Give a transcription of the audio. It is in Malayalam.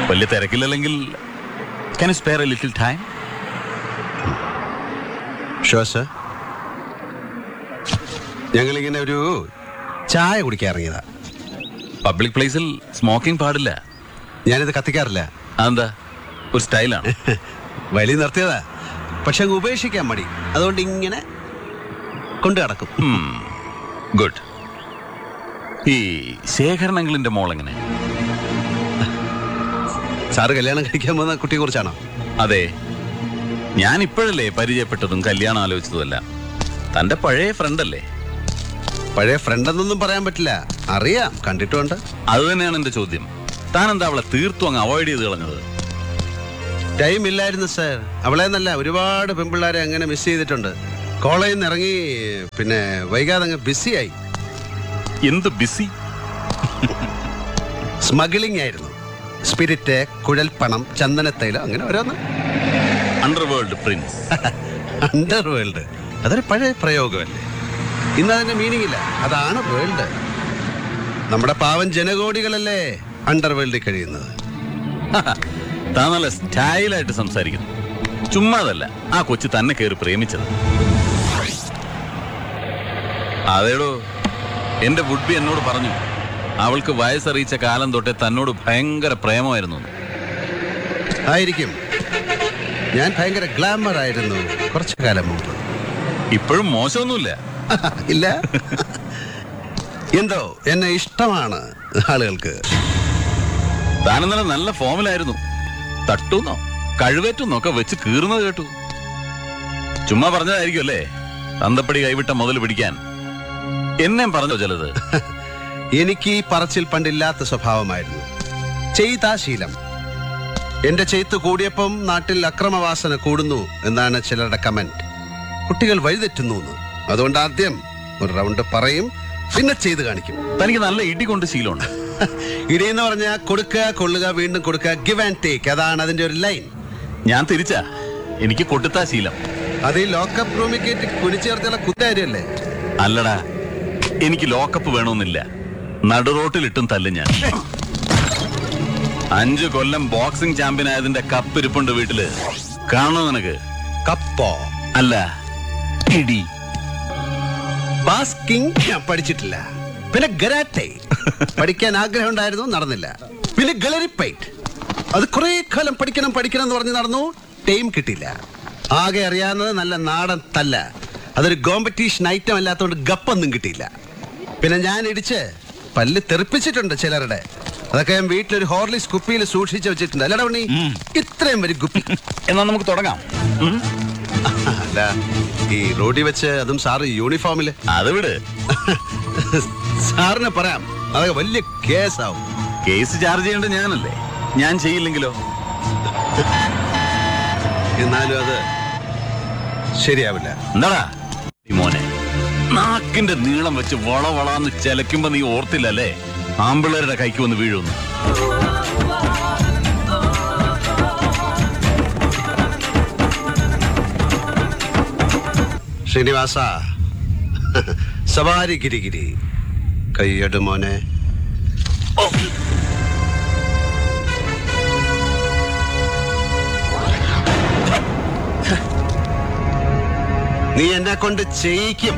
വലിയ തിരക്കില്ലല്ലെങ്കിൽ can spare a little time ഷോ സർ ഞങ്ങളിങ്ങനെ ഒരു ചായ കുടിക്കാൻ ഇറങ്ങിയതാ പബ്ലിക് പ്ലേസിൽ സ്മോക്കിംഗ് പാടില്ല ഞാനിത് കത്തിക്കാറില്ല അതെന്താ ഒരു സ്റ്റൈലാണ് വലി നിർത്തിയതാ പക്ഷെ അങ്ങ് ഉപേക്ഷിക്കാൻ മടി അതുകൊണ്ട് ഇങ്ങനെ കൊണ്ടു കിടക്കും ഗുഡ് ഈ ശേഖരണങ്ങളിന്റെ മോൾ എങ്ങനെ സാറ് കല്യാണം കഴിക്കാൻ പോകുന്ന കുട്ടിയെ കുറിച്ചാണോ അതെ ഞാൻ ഇപ്പോഴല്ലേ പരിചയപ്പെട്ടതും കല്യാണം ആലോചിച്ചതുമല്ല തന്റെ പഴയ ഫ്രണ്ട് അല്ലേ പഴയ ഫ്രണ്ട് എന്നൊന്നും പറയാൻ പറ്റില്ല അറിയാം കണ്ടിട്ടുണ്ട് അത് തന്നെയാണ് എന്റെ ചോദ്യം താൻ എന്താ അവളെ തീർത്തും അങ്ങ് അവോയ്ഡ് ചെയ്ത് കളഞ്ഞത് ടൈം ഇല്ലായിരുന്നു സർ അവളെ എന്നല്ല ഒരുപാട് പെൺപിള്ളേരെ അങ്ങനെ മിസ് ചെയ്തിട്ടുണ്ട് കോളേജിൽ നിന്ന് ഇറങ്ങി പിന്നെ വൈകാതെ അങ്ങ് ബിസിയായി എന്ത് ബിസി സ്മഗ്ലിംഗ് ആയിരുന്നു സ്പിരിറ്റ് കുഴൽപ്പണം ചന്ദനത്തൈലം അങ്ങനെ ഓരോന്ന് അണ്ടർവേൾഡ് പ്രിൻസ് അണ്ടർ വേൾഡ് അതൊരു പഴയ പ്രയോഗമല്ലേ ഇന്ന് അതിന്റെ മീനിങ് ഇല്ല അതാണ് വേൾഡ് നമ്മുടെ പാവം ജനകോടികളല്ലേ അണ്ടർ വേൾഡിൽ കഴിയുന്നത് താൻ നല്ല സ്റ്റൈലായിട്ട് സംസാരിക്കുന്നു ചുമ്മാതല്ല ആ കൊച്ചു തന്നെ കയറി പ്രേമിച്ചത് അതേടോ എന്റെ വുഡ്ബി എന്നോട് പറഞ്ഞു അവൾക്ക് വയസ്സറിയിച്ച കാലം തൊട്ടേ തന്നോട് ഭയങ്കര പ്രേമമായിരുന്നു എന്ന്. ആയിരിക്കും ഞാൻ ഭയങ്കര ഗ്ലാമർ ആയിരുന്നു കുറച്ചു കാലം മുമ്പ് ഇപ്പോഴും മോശമൊന്നുമില്ല ഇല്ല എന്തോ എന്നെ ഇഷ്ടമാണ് ആളുകൾക്ക് താൻ ഇന്നലെ നല്ല ഫോമിലായിരുന്നു തട്ടുന്നോ കഴിവേറ്റുന്നോ ഒക്കെ വെച്ച് കീറുന്നത് കേട്ടു ചുമ്മാ പറഞ്ഞതായിരിക്കും അല്ലേ തന്തപ്പടി കൈവിട്ട മുതൽ പിടിക്കാൻ എന്നെയും പറഞ്ഞോ ചിലത് എനിക്ക് ഈ പറച്ചിൽ പണ്ടില്ലാത്ത സ്വഭാവമായിരുന്നു ചെയ്താ ശീലം എന്റെ ചെയ്ത്ത് കൂടിയപ്പം നാട്ടിൽ അക്രമവാസന കൂടുന്നു എന്നാണ് ചിലരുടെ കമന്റ് കുട്ടികൾ വഴിതെറ്റുന്നു എന്ന് അതുകൊണ്ട് ആദ്യം ഒരു റൗണ്ട് പറയും പിന്നെ ചെയ്ത് കാണിക്കും തനിക്ക് നല്ല ഇടി കൊണ്ട് ശീലമുണ്ട് ഇടിയെന്ന് പറഞ്ഞാൽ കൊടുക്കുക കൊള്ളുക വീണ്ടും കൊടുക്കുക ഗിവ് ആൻഡ് ടേക്ക് അതാണ് അതിന്റെ ഒരു ലൈൻ ഞാൻ തിരിച്ചാ എനിക്ക് കൊട്ടുത്താ ശീലം അത് ഈ ലോക്കപ്പ് റൂമിൽ കയറ്റി കുനിച്ചേർത്തുള്ള കുത്താര്യല്ലേ അല്ലടാ എനിക്ക് ലോക്കപ്പ് വേണമെന്നില്ല നടുറോട്ടിലിട്ടും തല്ലും ഞാൻ അഞ്ചു കൊല്ലം ബോക്സിംഗ് ചാമ്പ്യൻ ആയതിന്റെ കപ്പ് ഇരിപ്പുണ്ട് വീട്ടില് കാണണോ നിനക്ക് കപ്പോ അല്ല ഇടി ബാസ്കിംഗ് ഞാൻ പഠിച്ചിട്ടില്ല പിന്നെ ഗരാറ്റെ പഠിക്കാൻ ആഗ്രഹം ഉണ്ടായിരുന്നു നടന്നില്ല പിന്നെ ഗളരിപ്പൈറ്റ് അത് കുറെ കാലം പഠിക്കണം പഠിക്കണം എന്ന് പറഞ്ഞ് നടന്നു ടൈം കിട്ടിയില്ല ആകെ അറിയാവുന്നത് നല്ല നാടൻ തല്ല അതൊരു കോമ്പറ്റീഷൻ ഐറ്റം അല്ലാത്തതുകൊണ്ട് ഗപ്പൊന്നും കിട്ടിയില്ല പിന്നെ ഞാൻ ഇടിച്ച് പല്ല് തെറിപ്പിച്ചിട്ടുണ്ട് ചിലരുടെ അതൊക്കെ ഞാൻ വീട്ടിലൊരു ഹോർലിക്സ് കുപ്പിയിൽ സൂക്ഷിച്ച് വെച്ചിട്ടുണ്ട് അല്ലടാ ഉണ്ണി ഇത്രയും വരും കുപ്പി എന്നാ നമുക്ക് തുടങ്ങാം ഉം? അല്ല ഈ റോഡിൽ വെച്ച് അതും സാറ് യൂണിഫോമില് അത് വിട് സാറിന് പറയാം അതൊക്കെ വലിയ കേസാവും കേസ് ചാർജ് ചെയ്യേണ്ടത് ഞാനല്ലേ ഞാൻ ചെയ്യില്ലെങ്കിലോ എന്നാലും അത് ശരിയാവില്ല എന്താടാ ഈ മോനെ നാക്കിന്റെ നീളം വെച്ച് വള വളന്ന് ചെലക്കുമ്പോ നീ ഓർത്തില്ലല്ലേ ആമ്പിള്ളേരുടെ കൈക്ക് വന്ന് വീഴുന്നു ശ്രീനിവാസ സവാരി ഗിരിഗിരി കയ്യട് മോനെ നീ എന്നെ കൊണ്ട് ചെയ്യിക്കും